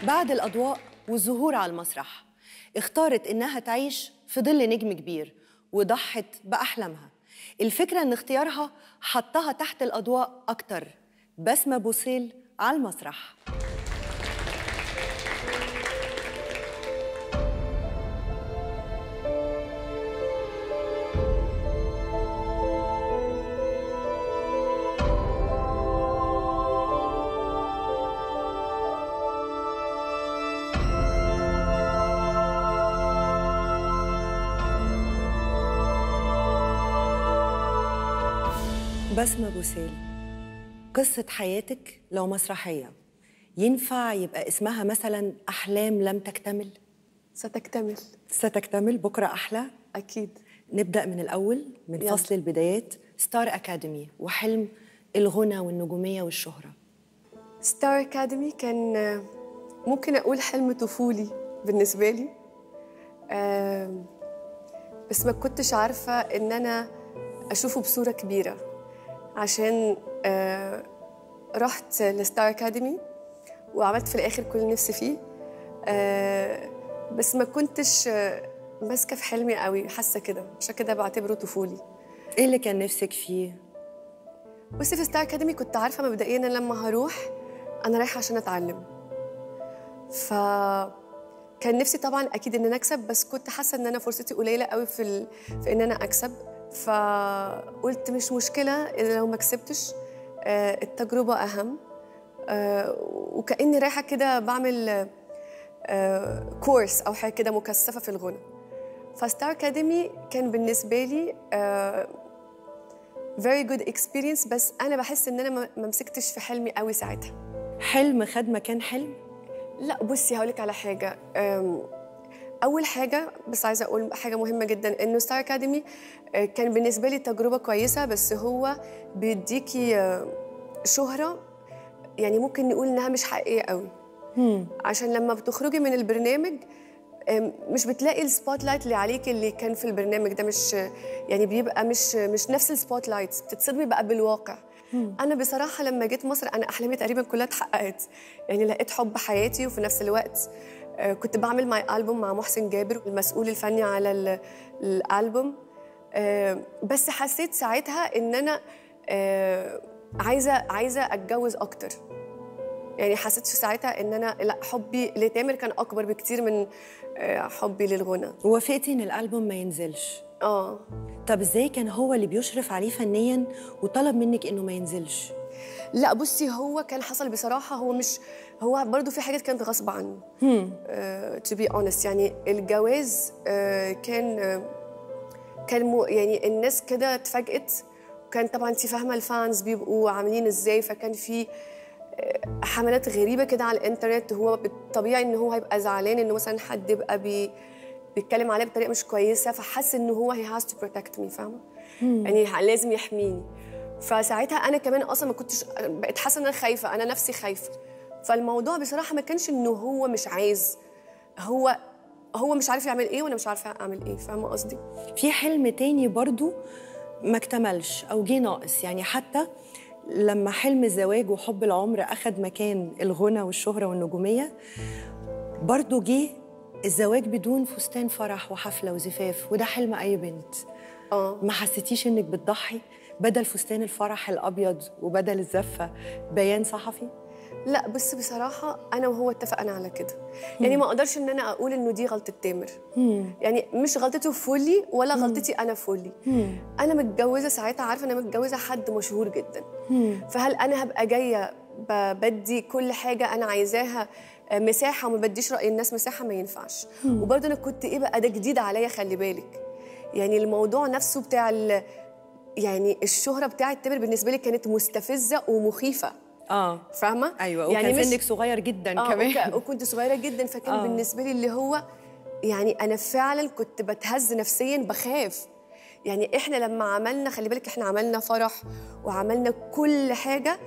بعد الأضواء والظهور على المسرح اختارت إنها تعيش في ظل نجم كبير وضحت بأحلامها الفكرة إن اختيارها حطها تحت الأضواء أكتر بسمة بوسيل على المسرح بسمة بوسيل قصة حياتك لو مسرحية ينفع يبقى اسمها مثلا أحلام لم تكتمل ستكتمل ستكتمل بكرة أحلى أكيد نبدأ من الأول من يلا. فصل البدايات ستار أكاديمي وحلم الغنى والنجومية والشهرة ستار أكاديمي كان آه، ممكن أقول حلم طفولي بالنسبة لي آم، بس ما كنتش عارفة إن أنا أشوفه بصورة كبيرة عشان آه، رحت لستار أكاديمي وعملت في الآخر كل اللي نفسي فيه آه، بس ما كنتش آه، ماسكة في حلمي قوي حاسة كده عشان كده بعتبره طفولي إيه اللي كان نفسك فيه؟ بصي في ستار اكاديمي كنت عارفه مبدئيا ان لما هروح انا رايحه عشان اتعلم ف كان نفسي طبعا اكيد ان انا اكسب بس كنت حاسه ان انا فرصتي قليله قوي في ال... في ان انا اكسب فقلت مش مشكله لو ما كسبتش آه، التجربه اهم آه، وكاني رايحه كده بعمل آه، كورس او حاجه كده مكثفه في الغنى فستار اكاديمي كان بالنسبه لي آه، very good experience بس انا بحس ان انا ما ما مسكتش في حلمي قوي ساعتها حلم خد مكان حلم؟ لا بصي هقولك على حاجه أم، اول حاجه بس عايزه اقول حاجه مهمه جدا انه ستار اكاديمي كان بالنسبه لي تجربه كويسه بس هو بيديكي آه، شهره يعني ممكن نقول انها مش حقيقيه قوي عشان لما بتخرجي من البرنامج أم، مش بتلاقي السبوت لايت اللي عليك اللي كان في البرنامج ده مش يعني بيبقى مش مش نفس السبوت لايت بتتصدمي بقى بالواقع انا بصراحه لما جيت مصر انا احلامي تقريبا كلها اتحققت يعني لقيت حب حياتي وفي نفس الوقت آه، كنت بعمل ماي البوم مع محسن جابر المسؤول الفني على ال- الالبوم آه، بس حسيت ساعتها ان انا آه، عايزه عايزه اتجوز اكتر يعني حسيت في ساعتها ان انا لا حبي لتامر كان اكبر بكتير من آه، حبي للغنى وافقتي إن الألبوم ما ينزلش اه طب إزاي كان هو اللي بيشرف عليه فنيا وطلب منك إنه ما ينزلش؟ لا بصي هو كان حصل بصراحه هو مش هو برضو في حاجات كانت غصب عنه تو بي اونست يعني الجواز آه، كان آه، كان مو يعني الناس كده اتفاجئت وكان طبعا انت فاهمه الفانز بيبقوا عاملين ازاي فكان في آه، حملات غريبه كده على الانترنت هو بالطبيعي ان هو هيبقى زعلان انه مثلا حد يبقى بي بيتكلم عليه بطريقه مش كويسه فحس انه هو هي هاز تو بروتكت مي فاهمه يعني لازم يحميني فساعتها انا كمان اصلا ما كنتش بقيت حاسه ان انا خايفه انا نفسي خايفه فالموضوع بصراحه ما كانش انه هو مش عايز هو هو مش عارف يعمل ايه وانا مش عارفه اعمل ايه فاهمه قصدي في حلم تاني برضو ما اكتملش او جه ناقص يعني حتى لما حلم الزواج وحب العمر اخد مكان الغنى والشهره والنجوميه برضو جه الزواج بدون فستان فرح وحفله وزفاف وده حلم اي بنت اه ما حسيتيش انك بتضحي بدل فستان الفرح الابيض وبدل الزفه بيان صحفي لا بس بصراحه انا وهو اتفقنا على كده يعني ما اقدرش ان انا اقول انه دي غلطه تامر يعني مش غلطته فولي ولا غلطتي انا فولي انا متجوزه ساعتها عارفه انا متجوزه حد مشهور جدا فهل انا هبقى جايه ب- بدي كل حاجه انا عايزاها آه، مساحه وما بديش راي الناس مساحه ما ينفعش وبرضه انا كنت ايه بقى ده جديد عليا خلي بالك يعني الموضوع نفسه بتاع ال- يعني الشهره بتاعت تامر بالنسبه لي كانت مستفزه ومخيفه اه فاهمه ايوه وكان يعني يعني مش سنك صغير جدا آه كمان وك- وكنت صغيره جدا فكان آه. آه. بالنسبه لي اللي هو يعني انا فعلا كنت بتهز نفسيا بخاف يعني احنا لما عملنا خلي بالك احنا عملنا فرح وعملنا كل حاجه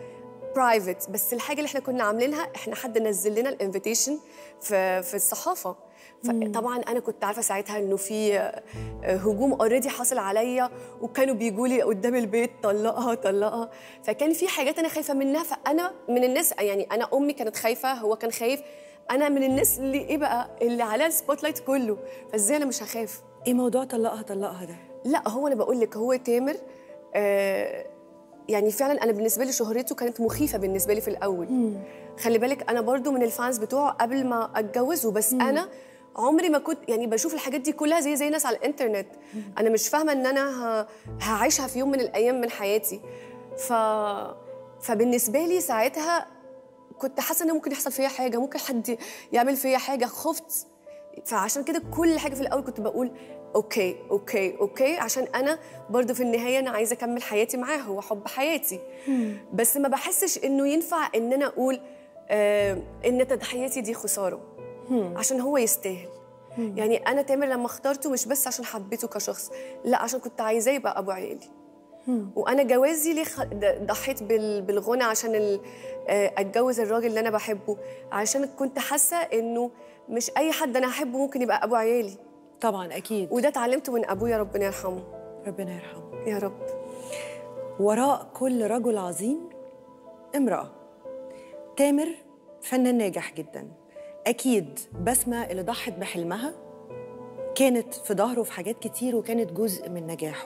برايفت بس الحاجه اللي احنا كنا عاملينها احنا حد نزل لنا الانفيتيشن في في الصحافه فطبعا انا كنت عارفه ساعتها انه في آه، هجوم اوريدي حاصل عليا وكانوا بيجوا لي قدام البيت طلقها طلقها فكان في حاجات انا خايفه منها فانا من الناس يعني انا امي كانت خايفه هو كان خايف انا من الناس اللي ايه بقى اللي عليها السبوت لايت كله فازاي انا مش هخاف ايه موضوع طلقها طلقها ده لا هو انا بقول لك هو تامر آه يعني فعلا انا بالنسبه لي شهرته كانت مخيفه بالنسبه لي في الاول خلي بالك انا برضو من الفانز بتوعه قبل ما اتجوزه بس انا عمري ما كنت يعني بشوف الحاجات دي كلها زي زي ناس على الانترنت انا مش فاهمه ان انا ه- هعيشها في يوم من الايام من حياتي ف فبالنسبه لي ساعتها كنت حاسه ان ممكن يحصل فيا حاجه ممكن حد يعمل فيا حاجه خفت فعشان كده كل حاجه في الاول كنت بقول اوكي اوكي اوكي عشان انا برضو في النهايه انا عايزه اكمل حياتي معاه هو حب حياتي بس ما بحسش انه ينفع ان انا اقول آه ان تضحياتي دي خساره عشان هو يستاهل يعني انا تامر لما اخترته مش بس عشان حبيته كشخص لا عشان كنت عايزاه يبقى ابو عيالي وانا جوازي ليه خ- د- ضحيت بال- بالغنى عشان ال- آه، اتجوز الراجل اللي انا بحبه عشان كنت حاسه انه مش اي حد انا هحبه ممكن يبقى ابو عيالي طبعا اكيد وده اتعلمته من ابويا ربنا يرحمه ربنا يرحمه يا رب وراء كل رجل عظيم امرأة تامر فنان ناجح جدا أكيد بسمة اللي ضحت بحلمها كانت في ظهره في حاجات كتير وكانت جزء من نجاحه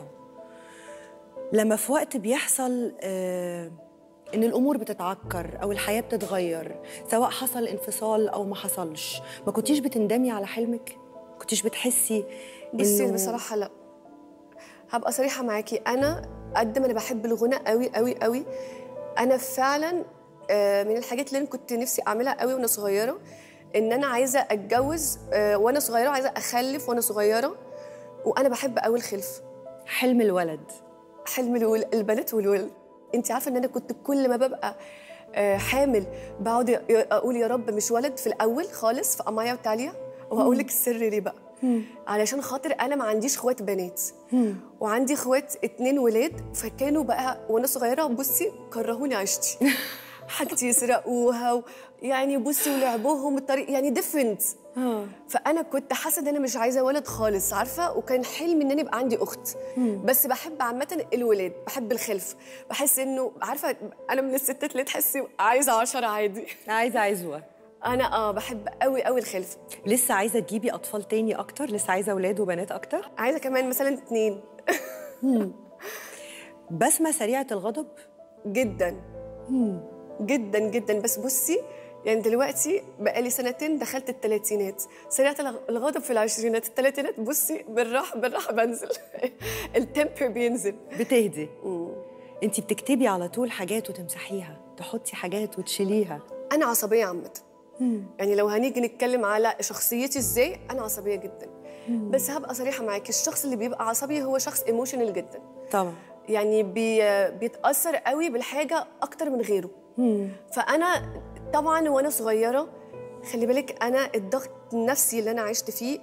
لما في وقت بيحصل آه إن الأمور بتتعكر أو الحياة بتتغير سواء حصل انفصال أو ما حصلش ما كنتيش بتندمي على حلمك؟ كنتيش بتحسي بصي إنه- بصراحه لا هبقى صريحه معاكي انا قد ما انا بحب الغنى قوي قوي قوي انا فعلا آه، من الحاجات اللي انا كنت نفسي اعملها قوي وانا صغيره ان انا عايزه اتجوز آه، وانا صغيره وعايزه اخلف وانا صغيره وانا بحب قوي الخلف حلم الولد حلم الول- البنات والولد انت عارفه ان انا كنت كل ما ببقى آه، حامل بقعد ي- اقول يا رب مش ولد في الاول خالص في امايا وتاليا وهقول لك السر ليه بقى علشان خاطر انا ما عنديش اخوات بنات وعندي اخوات اتنين ولاد فكانوا بقى وانا صغيره بصي كرهوني عيشتي حاجتي يسرقوها و... يعني بصي ولعبوهم الطريق يعني ديفرنت فانا كنت حاسه ان انا مش عايزه ولد خالص عارفه وكان حلمي ان انا يبقى عندي اخت بس بحب عامه الولاد بحب الخلف بحس انه عارفه انا من الستات اللي تحسي عايزه عشرة عادي عايزة عزوة انا اه بحب قوي قوي الخلف لسه عايزة تجيبي أطفال تاني أكتر لسه عايزة أولاد وبنات أكتر عايزه كمان مثلا اتنين بسمة سريعة الغضب جدا جدا جدا بس بصي يعني دلوقتي بقالي سنتين دخلت الثلاثينات سريعة الغ- الغضب في العشرينات الثلاثينات بصي بالراحة بالراحة بنزل التمبر بينزل بتهدي انت بتكتبي على طول حاجات وتمسحيها تحطي حاجات وتشيليها أنا عصبية عامة يعني لو هنيجي نتكلم على شخصيتي ازاي أنا عصبية جدا بس هبقى صريحة معاكي الشخص اللي بيبقى عصبي هو شخص ايموشنال جدا طبعا يعني بي بيتأثر قوي بالحاجة أكتر من غيره فأنا طبعا وأنا صغيرة خلي بالك أنا الضغط النفسي اللي أنا عشت فيه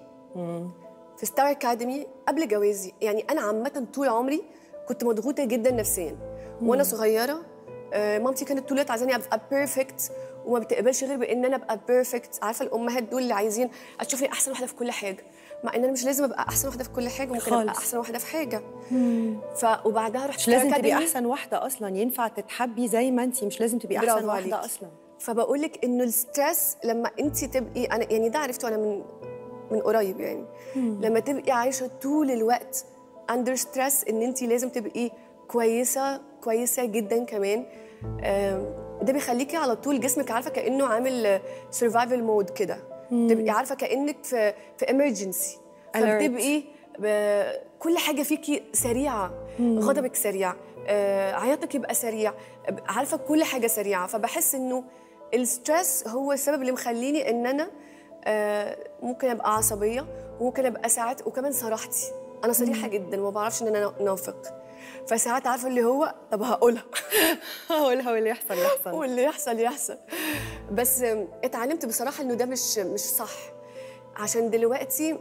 في ستار أكاديمي قبل جوازي يعني أنا عامة طول عمري كنت مضغوطة جدا نفسيا وأنا صغيرة آه، مامتي كانت طول الوقت عايزاني ابقى بيرفكت وما بتقبلش غير بان انا ابقى بيرفكت عارفه الامهات دول اللي عايزين تشوفني احسن واحده في كل حاجه مع ان انا مش لازم ابقى احسن واحده في كل حاجه ممكن ابقى خالص. احسن واحده في حاجه ف وبعدها رحت مش لازم Star تبقي Academy. احسن واحده اصلا ينفع تتحبي زي ما انت مش لازم تبقي احسن برافو واحده عليكي. اصلا فبقول لك انه الستريس لما انت تبقي انا يعني ده عرفته انا من من قريب يعني لما تبقي عايشه طول الوقت اندر ستريس ان انت لازم تبقي كويسه كويسه جدا كمان آم، ده بيخليكي على طول جسمك عارفه كانه عامل سرفايفل مود كده تبقي عارفه كانك في في امرجنسي Alert. فبتبقي ب- كل حاجه فيكي سريعه غضبك سريع آه، عياطك يبقى سريع عارفه كل حاجه سريعه فبحس انه الستريس هو السبب اللي مخليني ان انا آه، ممكن ابقى عصبيه وممكن ابقى ساعات وكمان صراحتي انا صريحه جدا وما بعرفش ان انا نافق فساعات عارفه اللي هو طب هقولها هقولها واللي يحصل يحصل واللي يحصل يحصل بس آم، اتعلمت بصراحه انه ده مش مش صح عشان دلوقتي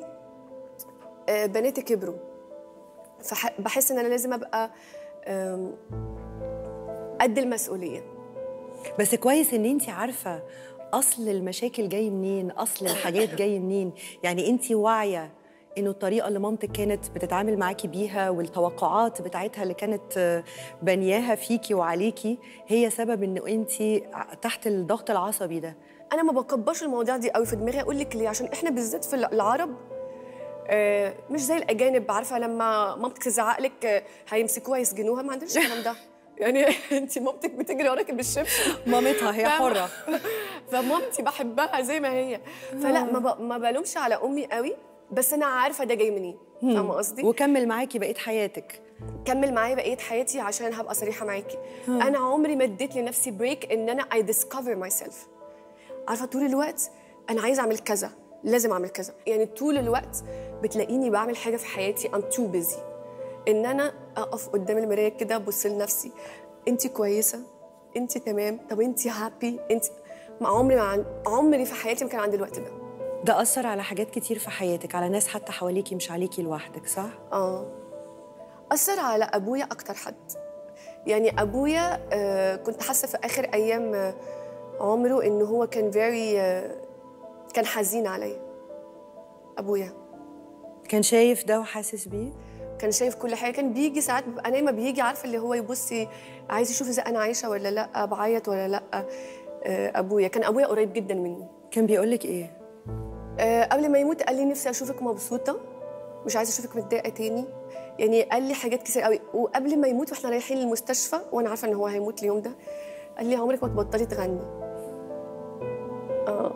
آه، بناتي كبروا فبحس ان انا لازم ابقى آم، قد المسؤوليه بس كويس ان انت عارفه اصل المشاكل جاي منين اصل الحاجات جاي منين يعني انت واعيه انه الطريقه اللي مامتك كانت بتتعامل معاكي بيها والتوقعات بتاعتها اللي كانت آه، بنياها فيكي وعليكي هي سبب انه انت تحت الضغط العصبي ده انا ما بكبرش المواضيع دي قوي في دماغي اقول لك ليه عشان احنا بالذات في العرب آه، مش زي الاجانب عارفه لما مامتك تزعق لك آه، هيمسكوها يسجنوها ما عندناش الكلام ده يعني انت مامتك بتجري وراكي بالشبشب مامتها هي فاهمة؟ حره فمامتي بحبها زي ما هي فلا ما, ب... ما بلومش على امي قوي بس انا عارفه ده جاي منين فاهمه قصدي وكمل معاكي بقيه حياتك كمل معايا بقيه حياتي عشان هبقى صريحه معاكي انا عمري ما اديت لنفسي بريك ان انا اي ديسكفر ماي سيلف عارفه طول الوقت انا عايزه اعمل كذا لازم اعمل كذا يعني طول الوقت بتلاقيني بعمل حاجه في حياتي ام تو بيزي ان انا اقف قدام المرايه كده ابص لنفسي انت كويسه انت تمام طب انت هابي انت ما عمري ما عن... عمري في حياتي ما كان عندي الوقت ده ده اثر على حاجات كتير في حياتك على ناس حتى حواليكي مش عليكي لوحدك صح اه أثر على أبويا أكتر حد يعني أبويا آه كنت حاسة في آخر أيام آه، عمره إنه هو كان very آه كان حزين عليا أبويا كان شايف ده وحاسس بيه كان شايف كل حاجة كان بيجي ساعات ببقى نايمة بيجي عارفة اللي هو يبص عايز يشوف إذا أنا عايشة ولا لأ بعيط ولا لأ آه أبويا كان أبويا قريب جدا مني كان بيقولك ايه آه، قبل ما يموت قال لي نفسي اشوفك مبسوطه مش عايزه اشوفك متضايقه تاني يعني قال لي حاجات كتير قوي وقبل ما يموت واحنا رايحين المستشفى وانا عارفه ان هو هيموت اليوم ده قال لي عمرك ما تبطلي تغني اه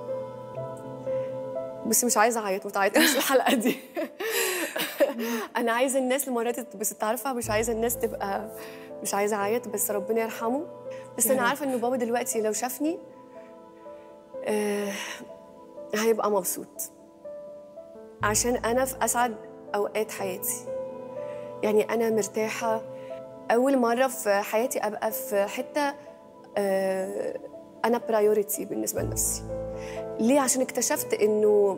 بس مش عايزه اعيط ما تعيطيش في الحلقه دي انا عايزه الناس المرات تتبسط عارفه مش عايزه الناس تبقى مش عايزه اعيط بس ربنا يرحمه بس يا انا رب. عارفه ان بابا دلوقتي لو شافني آه هيبقى مبسوط عشان انا في اسعد اوقات حياتي يعني انا مرتاحه اول مره في حياتي ابقى في حته آه، انا برايورتي بالنسبه لنفسي ليه عشان اكتشفت انه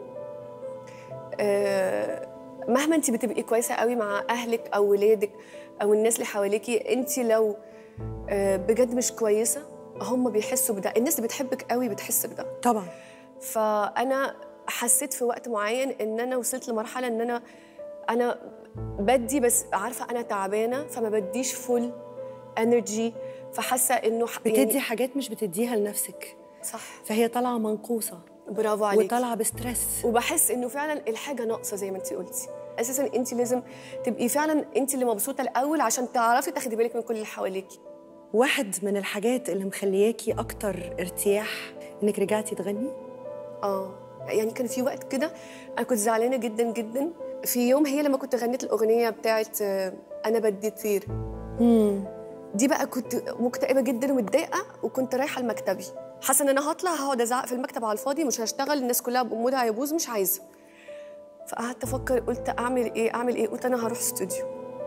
آه، مهما انت بتبقي كويسه قوي مع اهلك او ولادك او الناس اللي حواليكي انت لو آه، بجد مش كويسه هم بيحسوا بده الناس اللي بتحبك قوي بتحس بده طبعا فانا حسيت في وقت معين ان انا وصلت لمرحله ان انا انا بدي بس عارفه انا تعبانه فما بديش فول انرجي فحاسه انه ح- بتدي حاجات مش بتديها لنفسك صح فهي طالعه منقوصه برافو عليك وطالعه بستريس وبحس انه فعلا الحاجه ناقصه زي ما انت قلتي اساسا انت لازم تبقي فعلا انت اللي مبسوطه الاول عشان تعرفي تاخدي بالك من كل اللي حواليكي واحد من الحاجات اللي مخلياكي اكتر ارتياح انك رجعتي تغني اه يعني كان في وقت كده انا كنت زعلانه جدا جدا في يوم هي لما كنت غنيت الاغنيه بتاعت آه، انا بدي طير دي بقى كنت مكتئبه جدا ومتضايقه وكنت رايحه لمكتبي حاسه ان انا هطلع هقعد ازعق في المكتب على الفاضي مش هشتغل الناس كلها بمودها هيبوظ مش عايزه فقعدت افكر قلت اعمل ايه اعمل ايه قلت انا هروح استوديو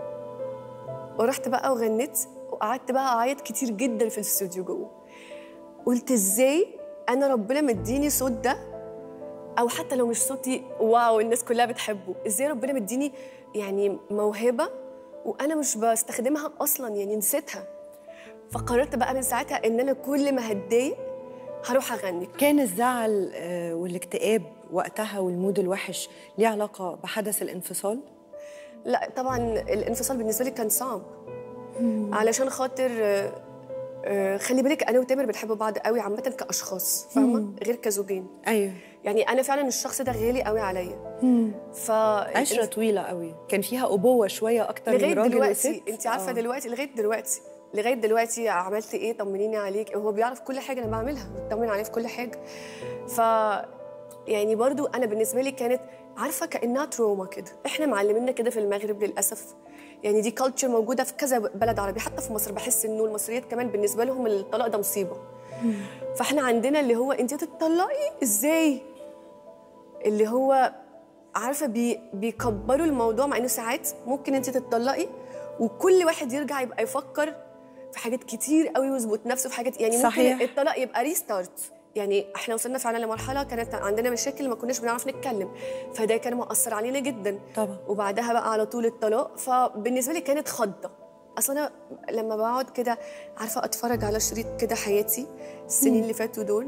ورحت بقى وغنيت وقعدت بقى اعيط كتير جدا في الاستوديو جوه قلت ازاي انا ربنا مديني صوت ده او حتى لو مش صوتي واو الناس كلها بتحبه ازاي ربنا مديني يعني موهبه وانا مش بستخدمها اصلا يعني نسيتها فقررت بقى من ساعتها ان انا كل ما هتضايق هروح اغني كان الزعل آه، والاكتئاب وقتها والمود الوحش ليه علاقه بحدث الانفصال لا طبعا الانفصال بالنسبه لي كان صعب علشان خاطر آه، آه، خلي بالك انا وتامر بنحب بعض قوي عامه كاشخاص فاهمه غير كزوجين ايوه يعني انا فعلا الشخص ده غالي قوي عليا ف عشره طويله قوي كان فيها ابوه شويه اكتر من لغايه راجل دلوقتي وست انت عارفه آه. دلوقتي لغايه دلوقتي لغايه دلوقتي عملت ايه طمنيني عليك هو بيعرف كل حاجه انا بعملها بيطمن عليه في كل حاجه ف يعني برضو انا بالنسبه لي كانت عارفه كانها تروما كده احنا معلمينا كده في المغرب للاسف يعني دي كالتشر موجوده في كذا بلد عربي حتى في مصر بحس انه المصريات كمان بالنسبه لهم الطلاق ده مصيبه فاحنا عندنا اللي هو انت تتطلقي ازاي اللي هو عارفه بي بيكبروا الموضوع مع انه ساعات ممكن انت تتطلقي وكل واحد يرجع يبقى يفكر في حاجات كتير قوي ويظبط نفسه في حاجات يعني صحيح. ممكن الطلاق يبقى ريستارت يعني احنا وصلنا فعلا لمرحله كانت عندنا مشاكل ما كناش بنعرف نتكلم فده كان مؤثر علينا جدا طبعا وبعدها بقى على طول الطلاق فبالنسبه لي كانت خضه اصل انا لما بقعد كده عارفه اتفرج على شريط كده حياتي السنين اللي فاتوا دول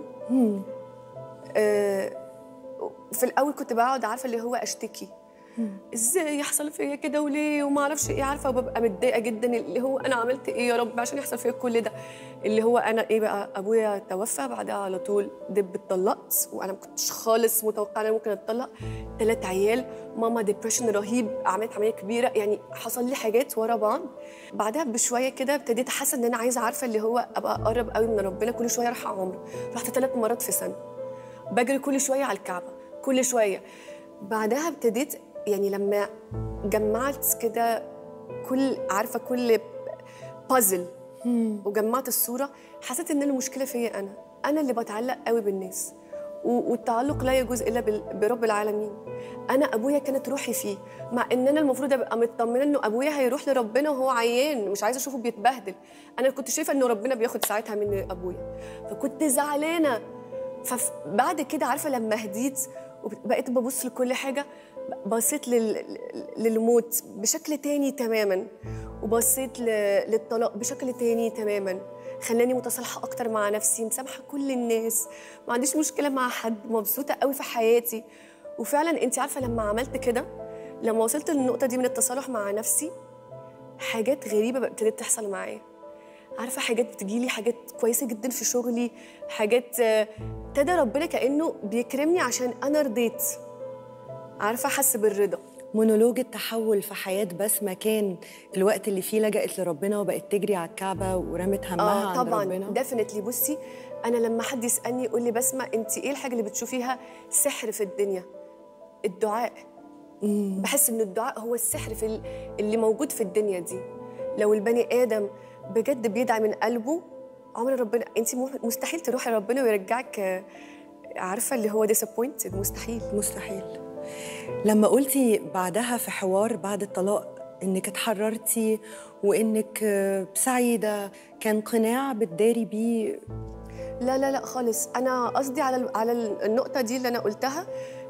آه في الاول كنت بقعد عارفه اللي هو اشتكي ازاي يحصل فيا كده وليه وما اعرفش ايه عارفه وببقى متضايقه جدا اللي هو انا عملت ايه يا رب عشان يحصل فيا كل ده اللي هو انا ايه بقى ابويا توفى بعدها على طول دب اتطلقت وانا ما كنتش خالص متوقعه ان انا ممكن اتطلق ثلاث عيال ماما ديبريشن رهيب عملت عمليه كبيره يعني حصل لي حاجات ورا بعض بعدها بشويه كده ابتديت احس ان انا عايزه عارفه اللي هو ابقى اقرب قوي من ربنا كل شويه اروح عمره رحت ثلاث مرات في سنه بجري كل شويه على الكعبه كل شويه بعدها ابتديت يعني لما جمعت كده كل عارفه كل بازل وجمعت الصوره حسيت ان المشكله فيا انا انا اللي بتعلق قوي بالناس و- والتعلق لا يجوز الا بال- برب العالمين انا ابويا كانت روحي فيه مع ان انا المفروض ابقى مطمنه انه ابويا هيروح لربنا وهو عيان مش عايزه اشوفه بيتبهدل انا كنت شايفه انه ربنا بياخد ساعتها من ابويا فكنت زعلانه فبعد كده عارفه لما هديت وبقيت ببص لكل حاجه بصيت لل... للموت بشكل تاني تماما وبصيت ل... للطلاق بشكل تاني تماما خلاني متصالحه اكتر مع نفسي مسامحه كل الناس ما عنديش مشكله مع حد مبسوطه قوي في حياتي وفعلا انت عارفه لما عملت كده لما وصلت للنقطه دي من التصالح مع نفسي حاجات غريبه بقى ابتدت تحصل معايا عارفه حاجات بتجيلي حاجات كويسه جدا في شغلي حاجات آه، ابتدى ربنا كانه بيكرمني عشان انا رضيت عارفه احس بالرضا مونولوج التحول في حياة بسمة كان الوقت اللي فيه لجأت لربنا وبقت تجري على الكعبة ورمت همها اه عند طبعا ربنا ديفنتلي بصي انا لما حد يسالني يقول لي بسمه انت ايه الحاجه اللي بتشوفيها سحر في الدنيا الدعاء بحس ان الدعاء هو السحر في ال- اللي موجود في الدنيا دي لو البني ادم بجد بيدعي من قلبه عمر ربنا انت مو- مستحيل تروحي لربنا ويرجعك آه، عارفه اللي هو disappointed مستحيل مستحيل لما قلتي بعدها في حوار بعد الطلاق انك اتحررتي وانك آه، سعيده كان قناع بتداري بيه لا لا لا خالص انا قصدي على ال- على ال- النقطه دي اللي انا قلتها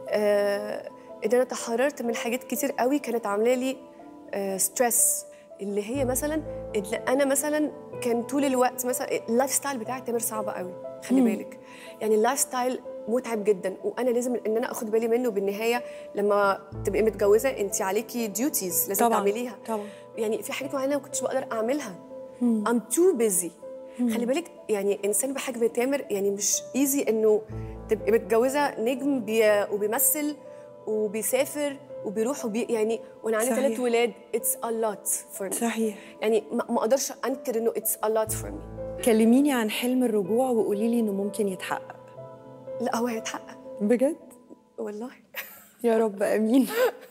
آه ان انا تحررت من حاجات كتير قوي كانت عامله لي آه ستريس اللي هي مثلا اللي انا مثلا كان طول الوقت مثلا اللايف ستايل بتاعي تامر صعب قوي خلي بالك يعني اللايف ستايل متعب جدا وانا لازم ان انا اخد بالي منه بالنهايه لما تبقي متجوزه انت عليكي ديوتيز لازم طبعاً، تعمليها طبعاً. يعني في حاجات معينه ما كنتش بقدر اعملها I'm too busy خلي بالك يعني انسان بحجم تامر يعني مش ايزي انه تبقي متجوزه نجم بي وبيمثل وبيسافر وبيروح وبي يعني وانا عندي صحيح. ثلاث ولاد اتس a lot for me صحيح يعني ما ما اقدرش انكر انه اتس a lot for me كلميني عن حلم الرجوع وقولي لي انه ممكن يتحقق لا هو هيتحقق بجد والله يا رب امين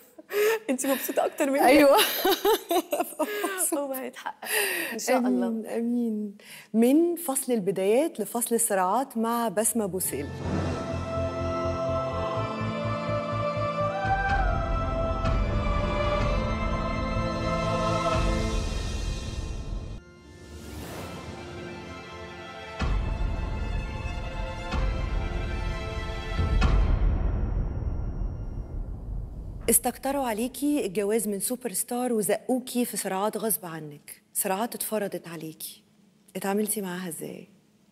انت مبسوطه اكتر مني ايوه هو هيتحقق ان شاء الله امين امين من فصل البدايات لفصل الصراعات مع بسمه بوسيل استكتروا عليكي الجواز من سوبر ستار وزقوكي في صراعات غصب عنك صراعات اتفرضت عليكي اتعاملتي معاها ازاي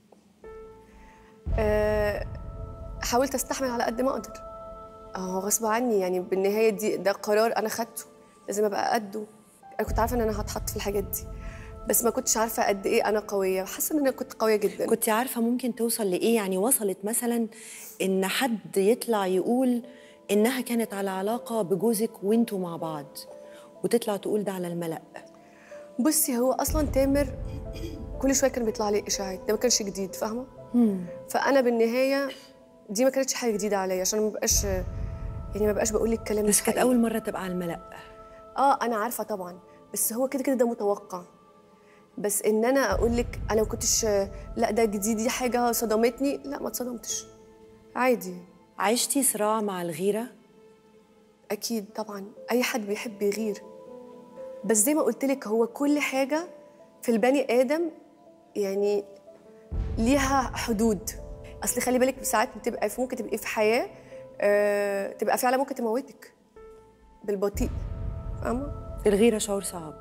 آه، حاولت استحمل على قد ما اقدر اه غصب عني يعني بالنهايه دي ده قرار انا خدته لازم ابقى قده انا كنت عارفه ان انا هتحط في الحاجات دي بس ما كنتش عارفه قد ايه انا قويه حاسه ان انا كنت قويه جدا كنت عارفه ممكن توصل لايه يعني وصلت مثلا ان حد يطلع يقول انها كانت على علاقه بجوزك وانتوا مع بعض وتطلع تقول ده على الملأ بصي هو اصلا تامر كل شويه كان بيطلع لي اشاعات ده ما كانش جديد فاهمه فانا بالنهايه دي ما كانتش حاجه جديده عليا عشان ما بقاش يعني ما بقاش بقول لك كلام بس مش كانت حقيقي. اول مره تبقى على الملأ اه انا عارفه طبعا بس هو كده كده ده متوقع بس ان انا اقول لك انا ما كنتش لا ده جديد دي حاجه صدمتني لا ما اتصدمتش عادي عشتي صراع مع الغيره اكيد طبعا اي حد بيحب يغير بس زي ما قلت لك هو كل حاجه في البني ادم يعني ليها حدود اصل خلي بالك ساعات بتبقى في ممكن تبقي في حياه آه تبقى فعلا ممكن تموتك بالبطيء فاهمه الغيره شعور صعب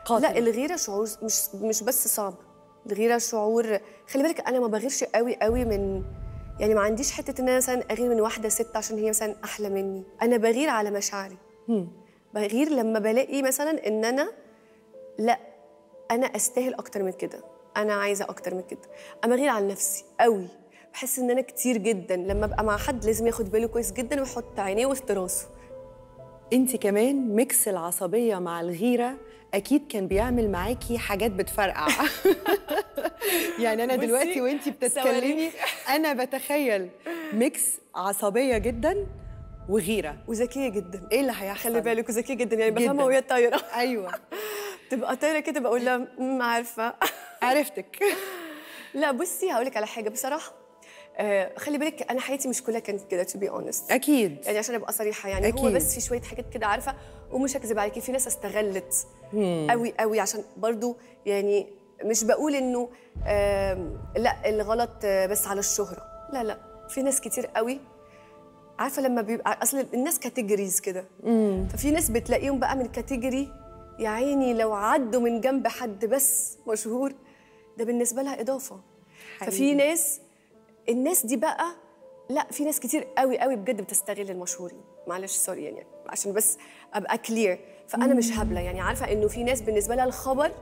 قاتل. لا الغيره شعور مش مش بس صعب الغيره شعور خلي بالك انا ما بغيرش قوي قوي من يعني ما عنديش حته ان انا مثلا اغير من واحده ست عشان هي مثلا احلى مني انا بغير على مشاعري بغير لما بلاقي مثلا ان انا لا انا استاهل اكتر من كده انا عايزه اكتر من كده انا بغير على نفسي قوي بحس ان انا كتير جدا لما ابقى مع حد لازم ياخد باله كويس جدا ويحط عينيه وسط راسه انت كمان ميكس العصبيه مع الغيره اكيد كان بيعمل معاكي حاجات بتفرقع يعني انا بصي، دلوقتي وانت بتتكلمي انا بتخيل ميكس عصبيه جدا وغيره وذكيه جدا ايه اللي هيحصل خلي بالك وذكيه جدا يعني جداً. بفهمها وهي طايره ايوه تبقى طايره كده بقول لها "أمم، عارفه عرفتك لا بصي هقول لك على حاجه بصراحه آه خلي بالك انا حياتي مش كلها كانت كده تو بي اونست اكيد يعني عشان ابقى صريحه يعني أكيد. هو بس في شويه حاجات كده عارفه ومش هكذب عليكي في ناس استغلت قوي قوي عشان برضو يعني مش بقول انه آم، لا الغلط آه، بس على الشهره لا لا في ناس كتير قوي عارفه لما بيبقى اصل الناس كاتيجوريز كده ففي ناس بتلاقيهم بقى من كاتيجوري يا عيني لو عدوا من جنب حد بس مشهور ده بالنسبه لها اضافه ففي حقيقي. ناس الناس دي بقى لا في ناس كتير قوي قوي بجد بتستغل المشهورين معلش سوري يعني عشان بس ابقى كلير فانا مش هبله يعني عارفه انه في ناس بالنسبه لها الخبر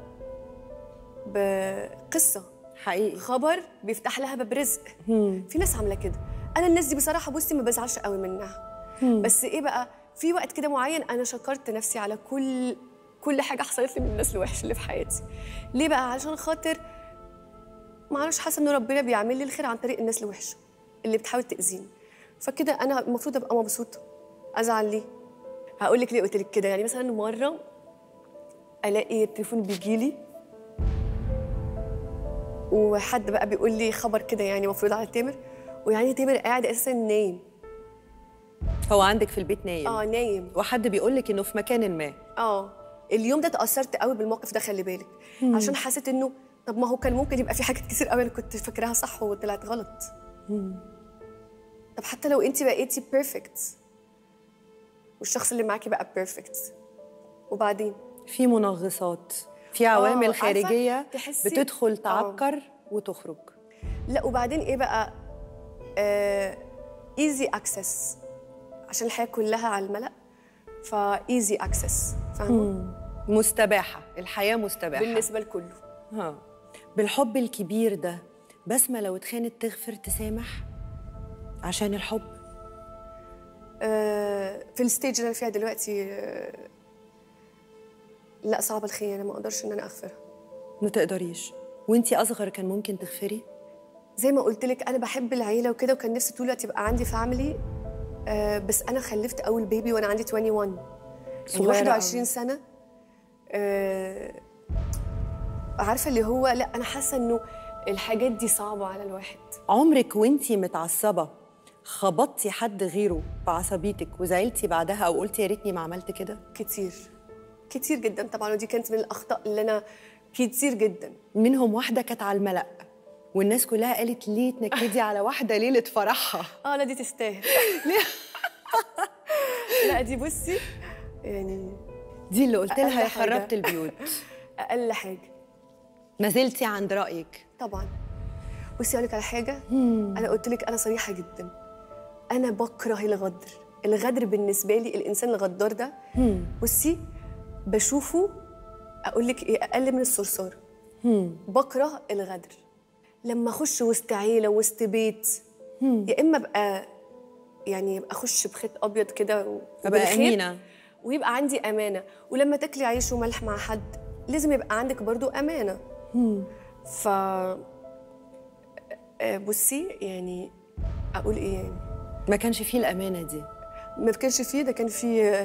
بقصه حقيقي خبر بيفتح لها باب رزق في ناس عامله كده انا الناس دي بصراحه بصي ما بزعلش قوي منها بس ايه بقى في وقت كده معين انا شكرت نفسي على كل كل حاجه حصلت لي من الناس الوحشه اللي في حياتي ليه بقى عشان خاطر ما اعرفش حاسه ان ربنا بيعمل لي الخير عن طريق الناس الوحشه اللي بتحاول تاذيني فكده انا المفروض ابقى مبسوطه ازعل ليه هقول لك ليه قلت لك كده يعني مثلا مره الاقي التليفون بيجي لي وحد بقى بيقول لي خبر كده يعني مفروض على تامر ويعني تامر قاعد اساسا نايم هو عندك في البيت نايم اه نايم وحد بيقول لك انه في مكان ما اه اليوم ده اتاثرت قوي بالموقف ده خلي بالك عشان حسيت انه طب ما هو كان ممكن يبقى في حاجات كتير قوي انا كنت فاكراها صح وطلعت غلط طب حتى لو انت بقيتي بيرفكت والشخص اللي معاكي بقى بيرفكت وبعدين في منغصات في عوامل عارفة؟ خارجيه تحسي- بتدخل آه. تعكر وتخرج لا وبعدين ايه بقى ايزي اكسس عشان الحياه كلها على الملأ فايزي اكسس فاهمه مستباحه الحياه مستباحه بالنسبه لكله ها بالحب الكبير ده بسمة لو اتخانت تغفر تسامح عشان الحب آه، في الستيج اللي انا فيها دلوقتي آه، لا صعبه الخيانه ما اقدرش ان انا اغفرها ما تقدريش وانتي اصغر كان ممكن تغفري زي ما قلت لك انا بحب العيله وكده وكان نفسي طول الوقت يبقى عندي فاميلي آه بس انا خلفت اول بيبي وانا عندي 21 يعني صغيرة 21 أوي. سنه آه عارفه اللي هو لا انا حاسه انه الحاجات دي صعبه على الواحد عمرك وانتي متعصبة خبطتي حد غيره بعصبيتك وزعلتي بعدها او قلتي يا ريتني ما عملت كده كتير كتير جدا طبعا ودي كانت من الاخطاء اللي انا كتير جدا منهم واحدة كانت على الملأ والناس كلها قالت ليه تنكدي على واحدة ليلة فرحها اه لا دي تستاهل لا دي بصي يعني دي اللي قلت لها أقل يا حاجة. خربت البيوت اقل حاجه ما زلتي عند رأيك طبعا بصي اقول لك على حاجه انا قلت لك انا صريحه جدا انا بكره الغدر الغدر بالنسبه لي الانسان الغدار ده بصي بشوفه اقول لك ايه اقل من الصرصار بكره الغدر لما اخش وسط عيله وسط بيت يا اما ابقى يعني ابقى اخش بخيط ابيض كده و- أبقى وبالخيط، أمينة. ويبقى عندي امانه ولما تاكلي عيش وملح مع حد لازم يبقى عندك برضو امانه ف آه، بصي يعني اقول ايه يعني ما كانش فيه الأمانة دي ما كانش فيه ده كان فيه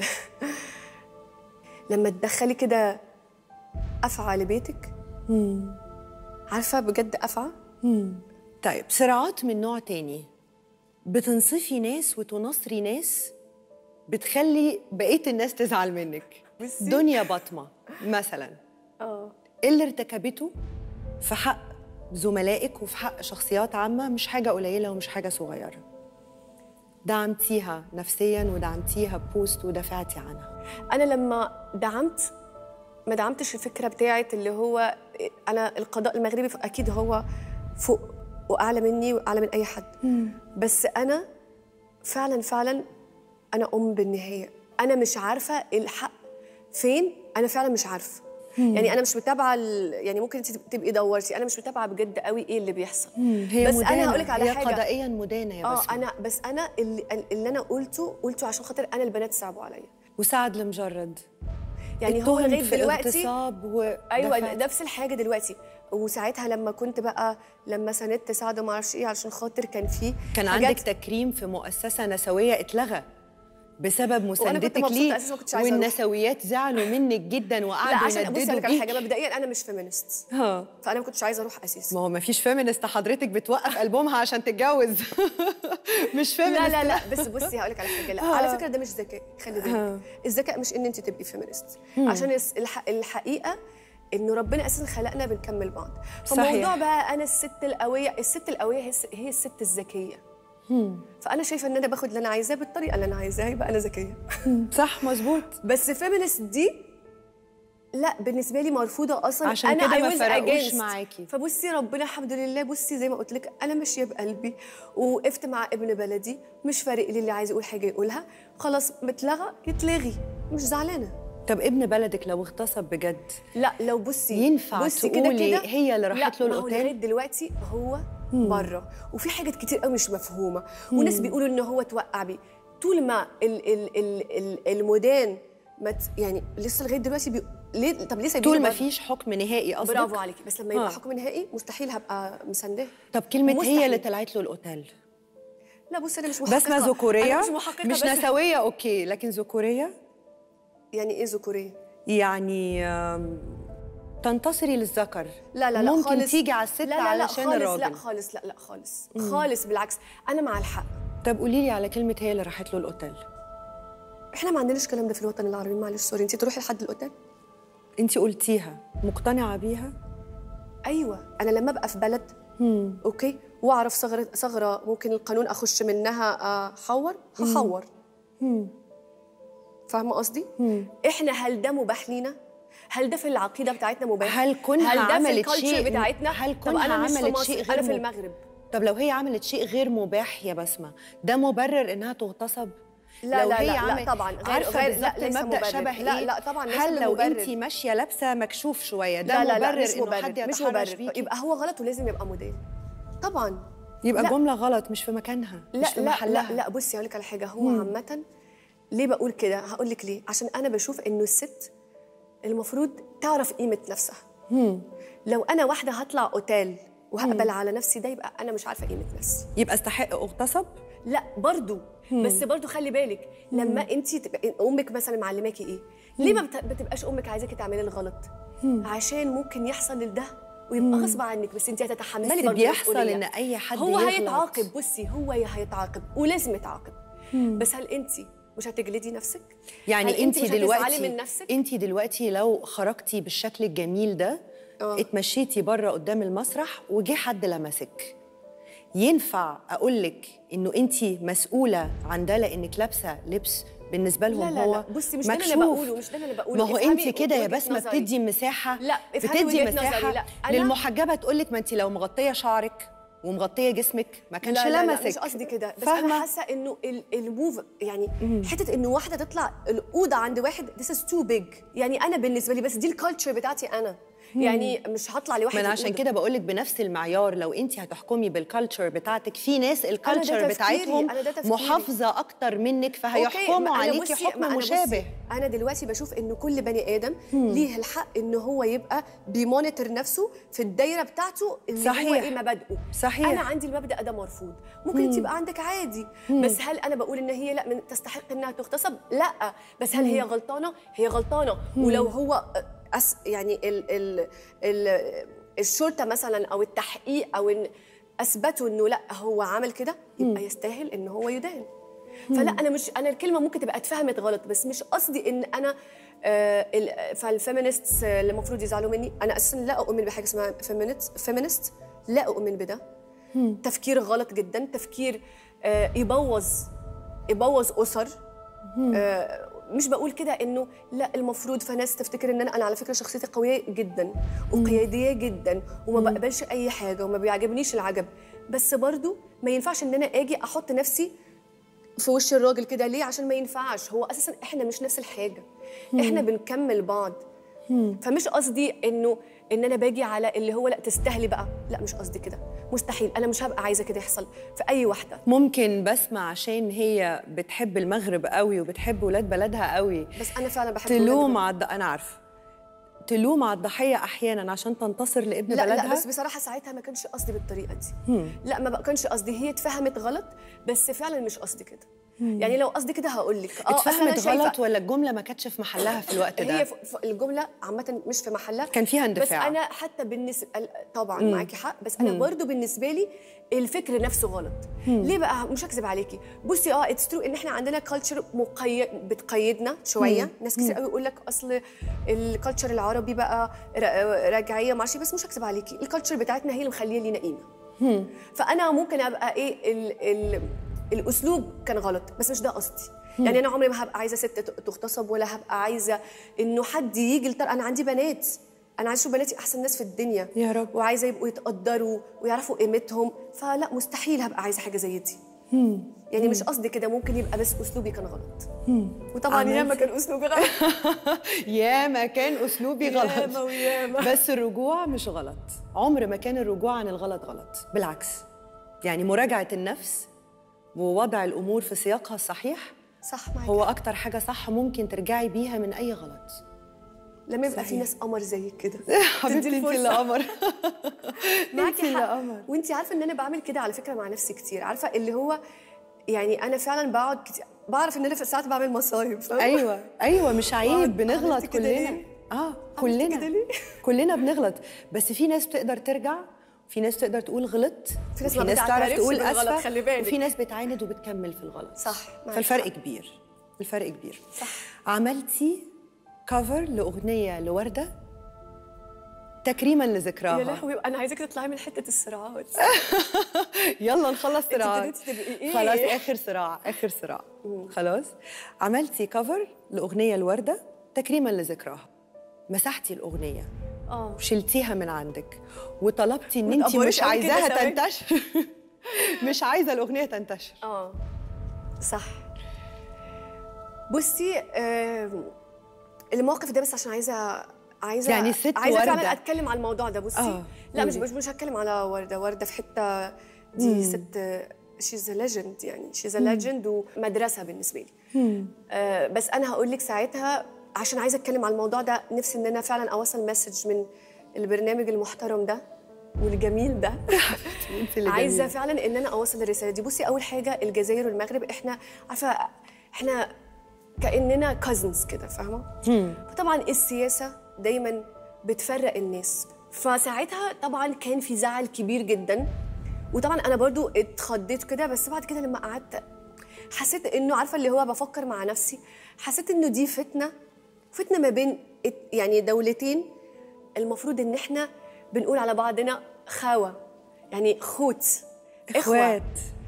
لما تدخلي كده افعى لبيتك عارفه بجد افعى طيب صراعات من نوع تاني بتنصفي ناس وتنصري ناس بتخلي بقية الناس تزعل منك بصي. دنيا بطمة مثلا اه إيه اللي ارتكبته في حق زملائك وفي حق شخصيات عامة مش حاجة قليلة ومش حاجة صغيرة دعمتيها نفسيا ودعمتيها بوست ودافعتي عنها انا لما دعمت ما دعمتش الفكره بتاعت اللي هو انا القضاء المغربي اكيد هو فوق واعلى مني واعلى من اي حد بس انا فعلا فعلا انا ام بالنهايه انا مش عارفه الحق فين انا فعلا مش عارفه يعني انا مش متابعه ال- يعني ممكن انت تبقي دورتي انا مش متابعه بجد قوي ايه اللي بيحصل هي بس مدانة. انا هقول لك على هي حاجه قضائيا مدانة يا اه بسمة انا بس انا اللي, اللي انا قلته قلته عشان خاطر انا البنات صعبوا عليا وسعد المجرد يعني هو اتهم لغايه في دلوقتي اغتصاب و ايوه دفعت- نفس الحاجه دلوقتي وساعتها لما كنت بقى لما ساندت سعد وما اعرفش ايه علشان خاطر كان في كان حاجات- عندك تكريم في مؤسسة نسوية اتلغى بسبب مساندتك مبسوطة ليه أساساً ما كنتش عايزة أروح. والنسويات زعلوا منك جدا لا وقعدوا عشان بصي اقول ينددوا لك على حاجه بيك مبدئيا انا مش فيمينست ها فانا ما كنتش عايزه اروح اساسا ما هو ما فيش فيمينست حضرتك بتوقف ألبومها عشان تتجوز مش فيمينست لا لا لا بس بصي هقول لك على حاجه لا على فكره ده مش ذكاء خلي بالك الذكاء مش ان انت تبقي فيمينست عشان الس- الح- الحقيقه انه ربنا اساسا خلقنا بنكمل بعض فموضوع صحيح. بقى انا الست القويه الست القويه هي الس- هي الست الذكيه فانا شايفه ان انا باخد اللي انا عايزاه بالطريقه اللي انا عايزاها يبقى انا ذكيه صح مظبوط بس فيمينست دي لا بالنسبه لي مرفوضه اصلا عشان انا كده ما I was فرقوش against. معاكي. فبصي ربنا الحمد لله بصي زي ما قلت لك انا ماشيه بقلبي ووقفت مع ابن بلدي مش فارق لي اللي عايز يقول حاجه يقولها خلاص متلغى يتلغي مش زعلانه طب ابن بلدك لو اغتصب بجد لا لو بصي ينفع بصي كده تقولي كده هي اللي راحت لا له ما هو الأوتيل؟ لغايه دلوقتي هو بره وفي حاجات كتير قوي مش مفهومه وناس بيقولوا ان هو توقع بيه طول ما ال ال ال ال المدان ما ت- يعني لسه لغايه دلوقتي بي... ليه طب ليه سايبينه طول ما بره؟ فيش حكم نهائي قصدك برافو عليكي بس لما يبقى آه. حكم نهائي مستحيل هبقى مسنده طب كلمة هي مستحيل. اللي طلعت له الأوتيل لا بصي انا مش محققه بسمة أنا ذكورية مش محققه مش بس نسوية أوكي لكن ذكورية يعني ايه ذكوريه يعني آم، تنتصري للذكر لا لا لا ممكن خالص تيجي على الست لا لا لا علشان خالص الراجل لا خالص لا لا خالص خالص بالعكس انا مع الحق طب قولي لي على كلمة هي اللي راحت له الأوتيل احنا ما عندناش الكلام ده في الوطن العربي معلش سوري انت تروحي لحد الاوتيل أنت قلتيها مقتنعة بيها ايوه انا لما ابقى في بلد اوكي واعرف ثغره ثغره ممكن القانون اخش منها احور هحور فاهمه قصدي احنا هل ده مباح لينا هل ده في العقيده بتاعتنا مباح هل كونها هل ده عملت في الكالتشر شيء- بتاعتنا هل طب كونها انا مش في عملت مصر شيء غير انا في م- المغرب طب لو هي عملت شيء غير مباح يا بسمة ده مبرر إنها تغتصب لا لو لا هي لا, لا عملت- طبعا غير عارفة غير بالظبط لا ليس المبدأ مبرر. شبه لا إيه؟ لا طبعا ليس هل لو مبرر. أنت ماشية لابسة مكشوف شوية ده لا لا لا مبرر مش إنه مبرر حد مش يتحرش مبرر بيكي يبقى هو غلط ولازم يبقى موديل طبعا يبقى لا. جملة غلط مش في مكانها لا مش في لا محلها لا لا بصي هقول لك على حاجه هو عامه ليه بقول كده هقول لك ليه عشان انا بشوف انه الست المفروض تعرف قيمه نفسها لو انا واحده هطلع اوتيل وهقبل على نفسي ده يبقى انا مش عارفه قيمه نفسي يبقى استحق اغتصب لا برضو بس برضو خلي بالك لما انت تبقى امك مثلا معلماكي ايه ليه ما بت- بتبقاش امك عايزاكي تعملي الغلط عشان ممكن يحصل لده ويبقى غصب عنك بس انت هتتحملي بس برضو بيحصل المسؤولية. إن أي حد هو يغلط. هيتعاقب بصي هو هيتعاقب ولازم يتعاقب بس هل انت مش هتجلدي نفسك هل يعني انت مش هتزعلي دلوقتي من نفسك انت دلوقتي لو خرجتي بالشكل الجميل ده آه. اتمشيتي بره قدام المسرح وجه حد لمسك ينفع اقول لك انه انت مسؤوله عن ده لانك لابسه لبس بالنسبه لهم لا لا هو لا بصي مش ده اللي مكشوف. انا بقوله مش ده اللي انا بقوله ما هو افهمي انت كده يا وجهة بسمه نظري. بتدي مساحه لا، افهمي بتدي وجهة نظري. مساحه لا، أنا- للمحجبه تقول لك ما انت لو مغطيه شعرك ومغطيه جسمك ما كانش لا لا لا لمسك مش قصدي كده بس فاهمة؟ انا حاسه انه ال- الموف يعني حته انه واحده تطلع الاوضه عند واحد this is too big يعني انا بالنسبه لي بس دي الكالتشر بتاعتي انا يعني مش هطلع لواحد ما انا عشان الأوضة. كده بقول لك بنفس المعيار لو انت هتحكمي بالكالتشر بتاعتك في ناس الكالتشر تفكيري، بتاعتهم أنا ده تفكيري. محافظه اكتر منك أوكي، فهيحكموا ما أنا عليكي بصي- حكم ما أنا بصي، مشابه انا دلوقتي بشوف ان كل بني ادم ليه الحق ان هو يبقى بيمونيتور نفسه في الدايره بتاعته اللي هو صحيح. ايه مبادئه صحيح. انا عندي المبدا ده مرفوض ممكن تبقى عندك عادي بس هل انا بقول ان هي لا من تستحق انها تغتصب لا بس هل هي غلطانه هي غلطانه ولو هو أس يعني ال ال ال الشرطه مثلا او التحقيق او إن اثبتوا انه لا هو عمل كده يبقى يستاهل ان هو يدان فلا انا مش انا الكلمه ممكن تبقى اتفهمت غلط بس مش قصدي ان انا آه ال- فالفيمينست اللي المفروض يزعلوا مني انا اساسا لا اؤمن بحاجه اسمها فيمينست فيمينست لا اؤمن بده تفكير غلط جدا تفكير آه يبوظ يبوظ اسر آه مش بقول كده انه لا المفروض فناس تفتكر ان انا انا على فكره شخصيتي قويه جدا وقياديه جدا وما بقبلش اي حاجه وما بيعجبنيش العجب بس برضو ما ينفعش ان انا اجي احط نفسي في وش الراجل كده ليه عشان ما ينفعش هو اساسا احنا مش نفس الحاجه احنا بنكمل بعض فمش قصدي انه ان انا باجي على اللي هو لا تستاهلي بقى لا مش قصدي كده مستحيل انا مش هبقى عايزه كده يحصل في اي واحده ممكن بسمة عشان هي بتحب المغرب قوي وبتحب ولاد بلدها قوي بس انا فعلا بحب تلوم ولاد على الض... انا عارفه تلوم على الضحيه احيانا عشان تنتصر لابن لا بلدها لا بس بصراحه ساعتها ما كانش قصدي بالطريقه دي لا ما بقى كانش قصدي هي اتفهمت غلط بس فعلا مش قصدي كده يعني لو قصدي كده هقول لك اه أصل أنا اتفهمت شايفة غلط ولا الجمله ما كانتش في محلها في الوقت ده هي ف- ف- الجمله عامه مش في محلها كان فيها اندفاع. بس انا حتى بالنسبه طبعا معاكي حق بس انا برضو بالنسبه لي الفكر نفسه غلط ليه بقى مش هكذب عليكي بصي اه اتس ترو ان احنا عندنا كلتشر مقيد بتقيدنا شويه ناس كتير قوي يقول لك اصل الكلتشر العربي بقى ر- رجعيه معرفش إيه، بس مش هكذب عليكي الكلتشر بتاعتنا هي اللي مخليه لينا قيمه فانا ممكن ابقى ايه ال ال الاسلوب كان غلط بس مش ده قصدي يعني انا عمري ما هبقى عايزه ست ت- تغتصب ولا هبقى عايزه انه حد يجي لتر... انا عندي بنات انا عايزه اشوف بناتي احسن ناس في الدنيا يا رب. وعايزه يبقوا يتقدروا ويعرفوا قيمتهم فلا مستحيل هبقى عايزه حاجه زي دي يعني مش قصدي كده ممكن يبقى بس اسلوبي كان غلط وطبعا عملتي- ياما كان اسلوبي غلط يا ما كان اسلوبي غلط ياما وياما. بس الرجوع مش غلط عمر ما كان الرجوع عن الغلط غلط بالعكس يعني مراجعه النفس ووضع الامور في سياقها الصحيح صح معاك هو اكتر حاجه صح ممكن ترجعي بيها من اي غلط لما يبقى في صحيح. ناس قمر زيك كده حبيبتي تدي انت الفرصة. اللي قمر معاكي انت اللي حق قمر وانت عارفه ان انا بعمل كده على فكره مع نفسي كتير عارفه اللي هو يعني انا فعلا بقعد كتير بعرف ان انا في ساعات بعمل مصايب فاهمة؟ ايوه ايوه مش عيب عملت بنغلط كده كلنا ليه؟ اه كده كلنا ليه؟ كلنا بنغلط بس في ناس بتقدر ترجع في ناس تقدر تقول غلط في ناس وفي ما تعرف بتعترفش تقول بالغلط، اسفه خلي بالك. وفي ناس بتعاند وبتكمل في الغلط صح، معاك فالفرق حق. كبير الفرق كبير صح. عملتي كفر لاغنيه لورده تكريما لذكراها يا لهوي انا عايزاك تطلعي من حته الصراعات يلا نخلص انت صراعات ابتديتي تبقي ايه؟ خلاص اخر صراع اخر صراع خلاص عملتي كفر لاغنيه الورده تكريما لذكراها مسحتي الاغنيه اه وشلتيها من عندك وطلبتي ان انت واتقبرت مش قوي كده عايزاها كمان. تنتشر مش عايزه الاغنيه تنتشر اه صح بصي آم، الموقف ده بس عشان عايزه عايزه يعني الست عايزه وردة. فعلا اتكلم على الموضوع ده بصي آه، لا مش قولي. مش مش هتكلم على ورده ورده في حته دي ست شيز ليجند يعني شيز ليجند ومدرسه بالنسبه لي آه بس انا هقول لك ساعتها عشان عايزه اتكلم على الموضوع ده نفسي ان انا فعلا اوصل مسج من البرنامج المحترم ده والجميل ده انت اللي عايزه جميلة. فعلا ان انا اوصل الرساله دي بصي اول حاجه الجزائر والمغرب احنا عارفه احنا كاننا كازنز كده فاهمه فطبعا السياسه دايما بتفرق الناس فساعتها طبعا كان في زعل كبير جدا وطبعا انا برضو اتخضيت كده بس بعد كده لما قعدت حسيت انه عارفه اللي هو بفكر مع نفسي حسيت انه دي فتنه فتنه ما بين ات- يعني دولتين المفروض ان احنا بنقول على بعضنا خاوه يعني خوت اخوات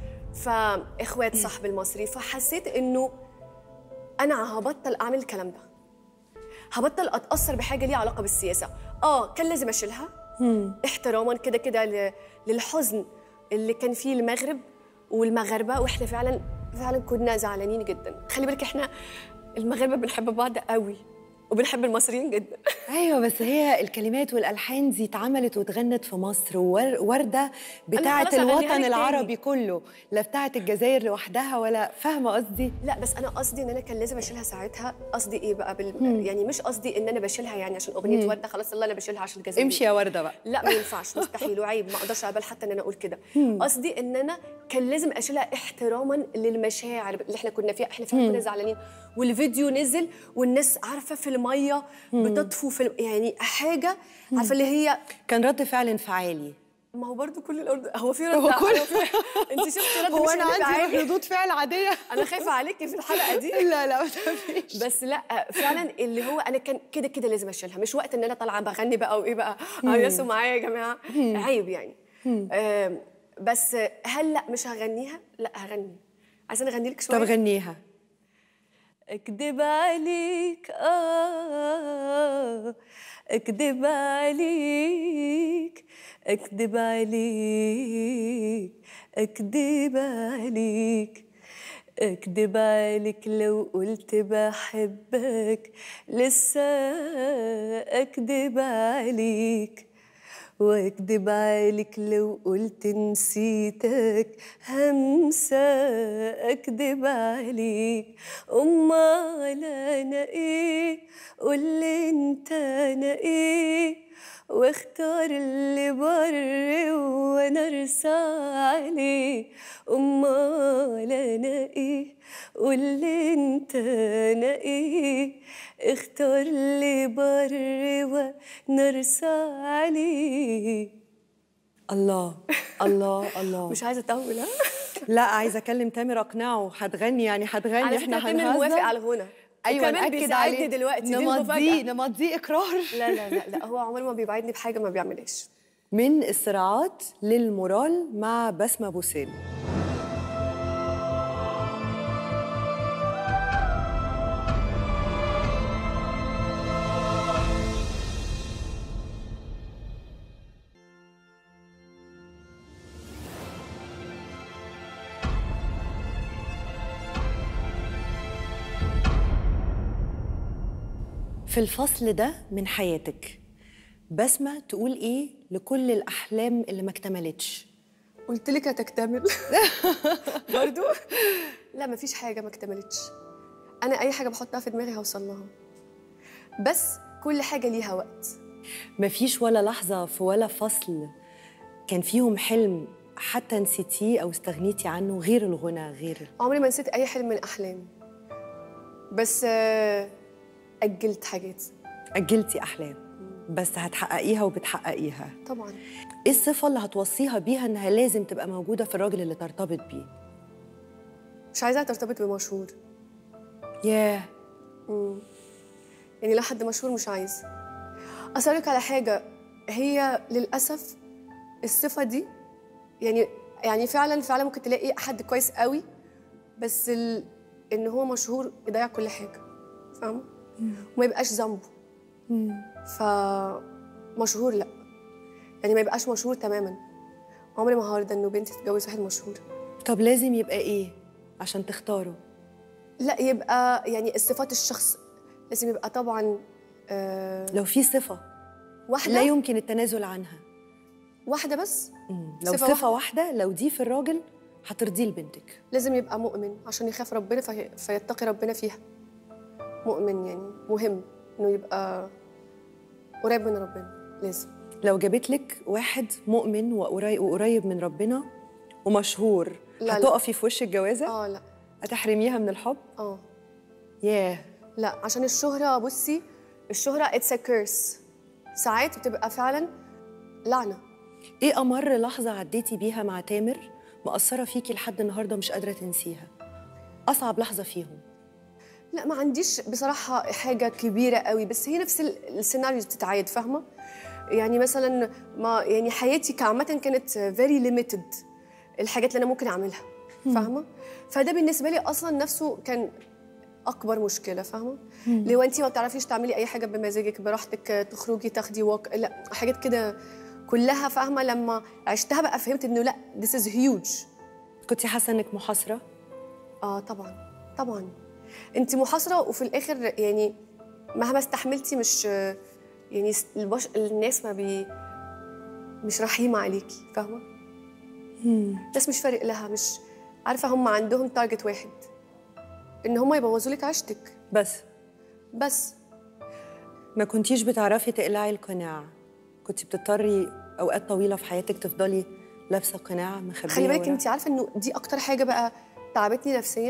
فاخوات صح بالمصري فحسيت انه انا هبطل اعمل الكلام ده هبطل اتاثر بحاجه ليها علاقه بالسياسه اه كان لازم اشيلها احتراما كده كده ل- للحزن اللي كان فيه المغرب والمغاربه واحنا فعلا فعلا كنا زعلانين جدا خلي بالك احنا المغاربه بنحب بعض قوي وبنحب المصريين جدا ايوه بس هي الكلمات والالحان دي اتعملت واتغنت في مصر وورده بتاعه خلاص هغنيها لك الوطن تاني. العربي كله لا بتاعه الجزائر لوحدها ولا فاهمه قصدي لا بس انا قصدي ان انا كان لازم اشيلها ساعتها قصدي ايه بقى بال... يعني مش قصدي ان انا بشيلها يعني عشان اغنيه ورده خلاص يلا انا بشيلها عشان الجزائر امشي يا ورده بقى لا ما ينفعش مستحيل وعيب ما اقدرش اقبل حتى ان انا اقول كده قصدي ان انا كان لازم اشيلها احتراما للمشاعر اللي احنا كنا فيها احنا فعلا كنا زعلانين والفيديو نزل والناس عارفه في الميه بتطفو في الم... يعني حاجه عارفه اللي هي كان رد فعل انفعالي ما هو برضو كل الارض هو في رد هو كل- هو في... انت شفتي رد هو مش انا عندي انفعالي. ردود فعل عاديه انا خايفه عليكي في الحلقه دي لا لا ما تخافيش بس لا فعلا اللي هو انا كان كده كده لازم اشيلها مش وقت ان انا طالعه بغني بقى وايه بقى هيصوا معايا يا جماعه عيب يعني آم، بس هل لا مش هغنيها لا هغني عايزه اغني لك طب شويه غنيها اكدب عليك اه اكدب عليك اكدب عليك اكدب عليك اكدب عليك لو قلت بحبك لسه اكدب عليك واكدب عليك لو قلت نسيتك همسة اكدب عليك امال انا ايه قولي انت انا ايه واختار اللي بر وانا ارسى عليه امال انا ايه قولي انت انا ايه اختار اللي بر وانا ارسى عليه الله الله الله مش عايزه اطول ها لا عايزه اكلم تامر اقنعه هتغني يعني هتغني على احنا فكره تامر موافق على الغنى ايوه وكمان نأكد بيساعدني عليه دلوقتي دي نمضيه المفاجأة. نمضيه اقرار لا لا لا لا هو عمره ما بيوعدني بحاجه ما بيعملهاش من الصراعات للمورال مع بسمة بوسيل في الفصل ده من حياتك بسمة تقول ايه لكل الأحلام اللي ما اكتملتش قلت لك هتكتمل برضو لا مفيش حاجه ما اكتملتش انا اي حاجه بحطها في دماغي هوصل لها بس كل حاجه ليها وقت مفيش ولا لحظة في ولا فصل كان فيهم حلم حتى نسيتيه أو استغنيتي عنه غير الغنى غير عمري ما نسيت اي حلم من احلامي بس آه، اجلت حاجات أجلتي أحلام بس هتحققيها وبتحققيها طبعا ايه الصفة اللي هتوصيها بيها انها لازم تبقى موجودة في الراجل اللي ترتبط بيه مش عايزاها ترتبط بمشهور ياه يعني لا حد مشهور مش عايز أسألك على حاجة هي للأسف الصفة دي يعني يعني فعلا فعلا ممكن تلاقي حد كويس قوي بس ال... إن هو مشهور يضيع كل حاجة فاهمة؟ وما يبقاش ذنبه فمشهور لا يعني ما يبقاش مشهور تماما عمري ما هرضى إنه بنتي تتجوز واحد مشهور طب لازم يبقى ايه عشان تختاره لا يبقى يعني الصفات الشخص لازم يبقى طبعا آه لو في صفة واحدة لا يمكن التنازل عنها واحدة بس مم. لو صفة صفة, واحدة لو دي في الراجل هترضيه لبنتك لازم يبقى مؤمن عشان يخاف ربنا في... فيتقي ربنا فيها مؤمن يعني مهم انه يبقى قريب من ربنا لازم لو جابت لك واحد مؤمن وقريب, وقريب من ربنا ومشهور لا، لا. هتقفي في وش الجوازة اه لا هتحرميها من الحب اه ياه لا عشان الشهرة بصي الشهرة اتس ا كيرس ساعات بتبقى فعلا لعنة ايه امر لحظة عديتي بيها مع تامر مأثرة فيكي لحد النهاردة مش قادرة تنسيها اصعب لحظة فيهم لا ما عنديش بصراحة حاجة كبيرة قوي بس هي نفس ال- السيناريو بتتعاد فاهمة؟ يعني مثلا ما يعني حياتي كعامة كانت فيري ليميتد الحاجات اللي أنا ممكن أعملها فاهمة؟ فده بالنسبة لي أصلا نفسه كان أكبر مشكلة فاهمة؟ لو أنت ما بتعرفيش تعملي أي حاجة بمزاجك براحتك تخرجي تاخدي وك لا حاجات كده كلها فاهمة لما عشتها بقى فهمت إنه لا this is huge كنتي حاسة انك محاصرة اه طبعا طبعا انت محاصره وفي الاخر يعني مهما استحملتي مش يعني البش... الناس ما بي مش رحيمه عليكي فاهمه الناس مش فارق لها مش عارفه هم عندهم تارجت واحد ان هم يبوظوا لك عيشتك بس بس ما كنتيش بتعرفي تقلعي القناع كنتي بتضطري اوقات طويلة في حياتك تفضلي لابسة قناع مخبية خلي بالك ورا. انت عارفه انه دي اكتر حاجه بقى تعبتني نفسيا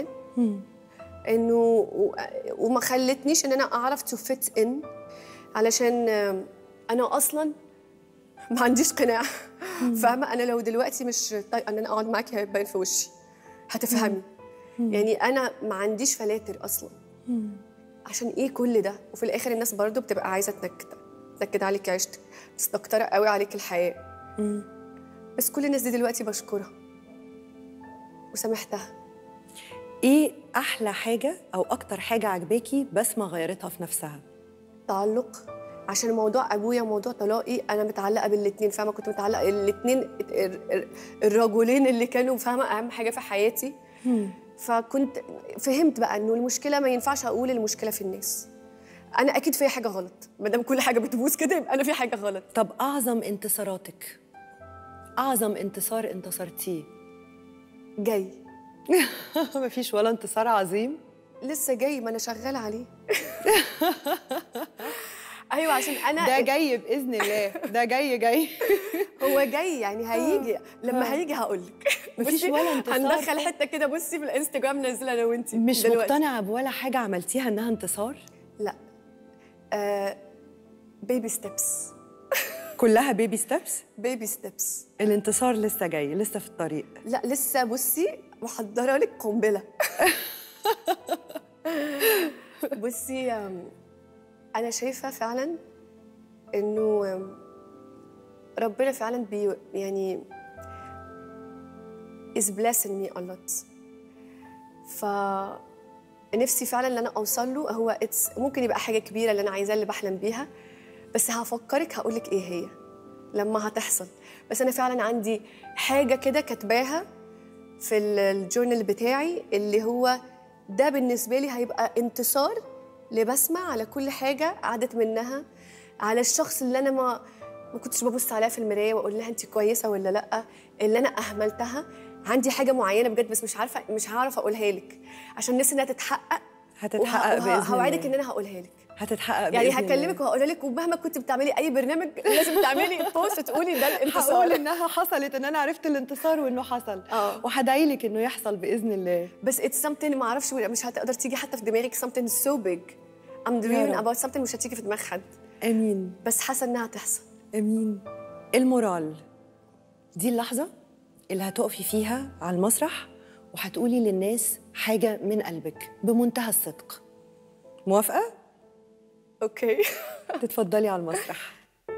انه و- وما خلتنيش ان انا اعرف تو فيت ان علشان آم، انا اصلا ما عنديش قناع فاهمه انا لو دلوقتي مش طايقه ان انا اقعد معاكي هيبان في وشي هتفهمي يعني انا ما عنديش فلاتر اصلا عشان ايه كل ده وفي الاخر الناس برضو بتبقى عايزه تنكد تنكد عليك عيشتك مستكتره قوي عليك الحياه بس كل الناس دي دلوقتي بشكرها وسامحتها ايه احلى حاجه او اكتر حاجه عجباكي بسمه غيرتها في نفسها تعلق عشان موضوع ابويا وموضوع طلاقي انا متعلقه بالاثنين فاهمه كنت متعلقه الاثنين الرجلين اللي كانوا فاهمه اهم حاجه في حياتي فكنت فهمت بقى انه المشكله ما ينفعش اقول المشكله في الناس انا اكيد في حاجه غلط ما دام كل حاجه بتبوظ كده يبقى انا في حاجه غلط طب اعظم انتصاراتك اعظم انتصار انتصرتيه جاي مفيش ولا انتصار عظيم لسه جاي ما انا شغاله عليه ايوه عشان انا ده جاي باذن الله ده جاي جاي هو جاي يعني هيجي لما آه. هيجي هقول لك مفيش ولا انتصار هندخل حته كده بصي في الانستجرام نازله انا وانتي مش دلوقتي. مقتنعه بولا حاجه عملتيها انها انتصار لا آه بيبي ستيبس كلها بيبي ستيبس بيبي ستيبس الانتصار لسه جاي لسه في الطريق لا لسه بصي محضره لك قنبله بصي آم، انا شايفه فعلا انه آم، ربنا فعلا بي يعني is blessing me a lot ف نفسي فعلا ان انا اوصل له هو it's ممكن يبقى حاجه كبيره اللي انا عايزاه اللي بحلم بيها بس هفكرك هقول لك ايه هي لما هتحصل بس انا فعلا عندي حاجه كده كاتباها في ال- الجورنال بتاعي اللي هو ده بالنسبه لي هيبقى انتصار لبسمة على كل حاجه عدت منها على الشخص اللي انا ما ما كنتش ببص عليها في المرايه واقول لها انت كويسه ولا لا اللي انا اهملتها عندي حاجه معينه بجد بس مش عارفه مش هعرف اقولها لك عشان نفسي انها تتحقق هتتحقق وه- باذن وه- هوعدك الله ان انا هقولها لك هتتحقق يعني بإذن الله. هكلمك وهقول لك ومهما كنت بتعملي اي برنامج لازم تعملي بوست تقولي ده هقول الانتصار انها حصلت ان انا عرفت الانتصار وانه حصل آه. وهدعي لك انه يحصل باذن الله بس it's something ما اعرفش مش هتقدر تيجي حتى في دماغك something so big I'm dreaming رب. about something مش هتيجي في دماغ حد امين بس حاسه انها هتحصل امين المورال دي اللحظه اللي هتقفي فيها على المسرح وهتقولي للناس حاجه من قلبك بمنتهى الصدق موافقه اوكي تتفضلي على المسرح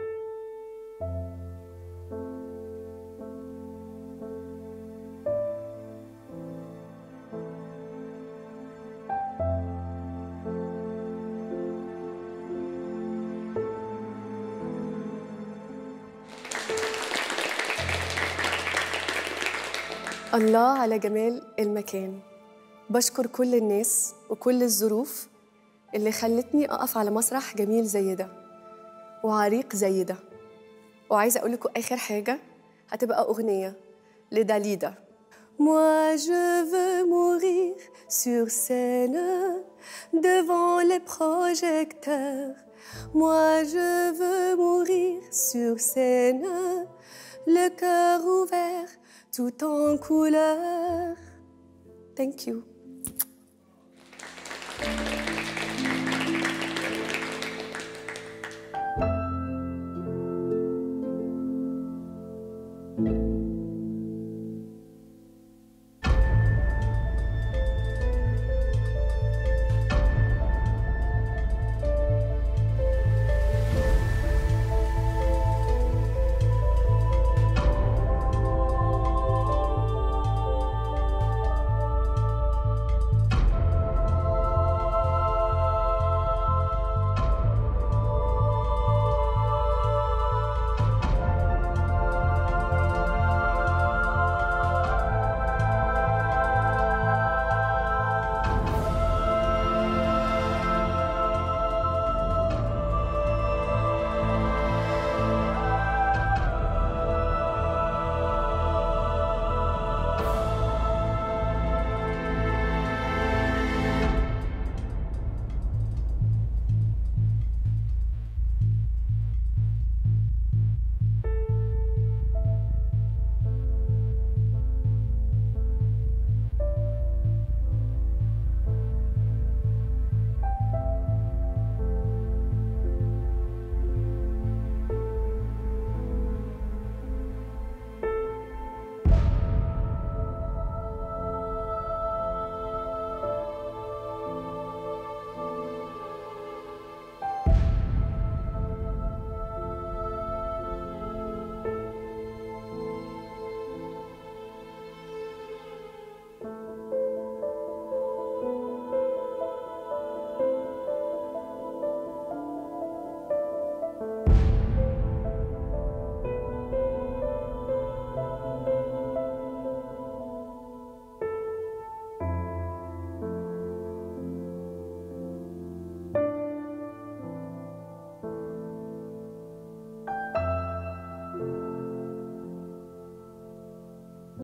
الله على جمال المكان بشكر كل الناس وكل الظروف اللي خلتني أقف على مسرح جميل زي ده وعريق زي ده وعايزة أقول لكم آخر حاجة هتبقى أغنية لداليدا Moi je veux mourir sur scène devant les projecteurs. Moi je veux mourir sur scène, le cœur ouvert tout en couleur. Thank you.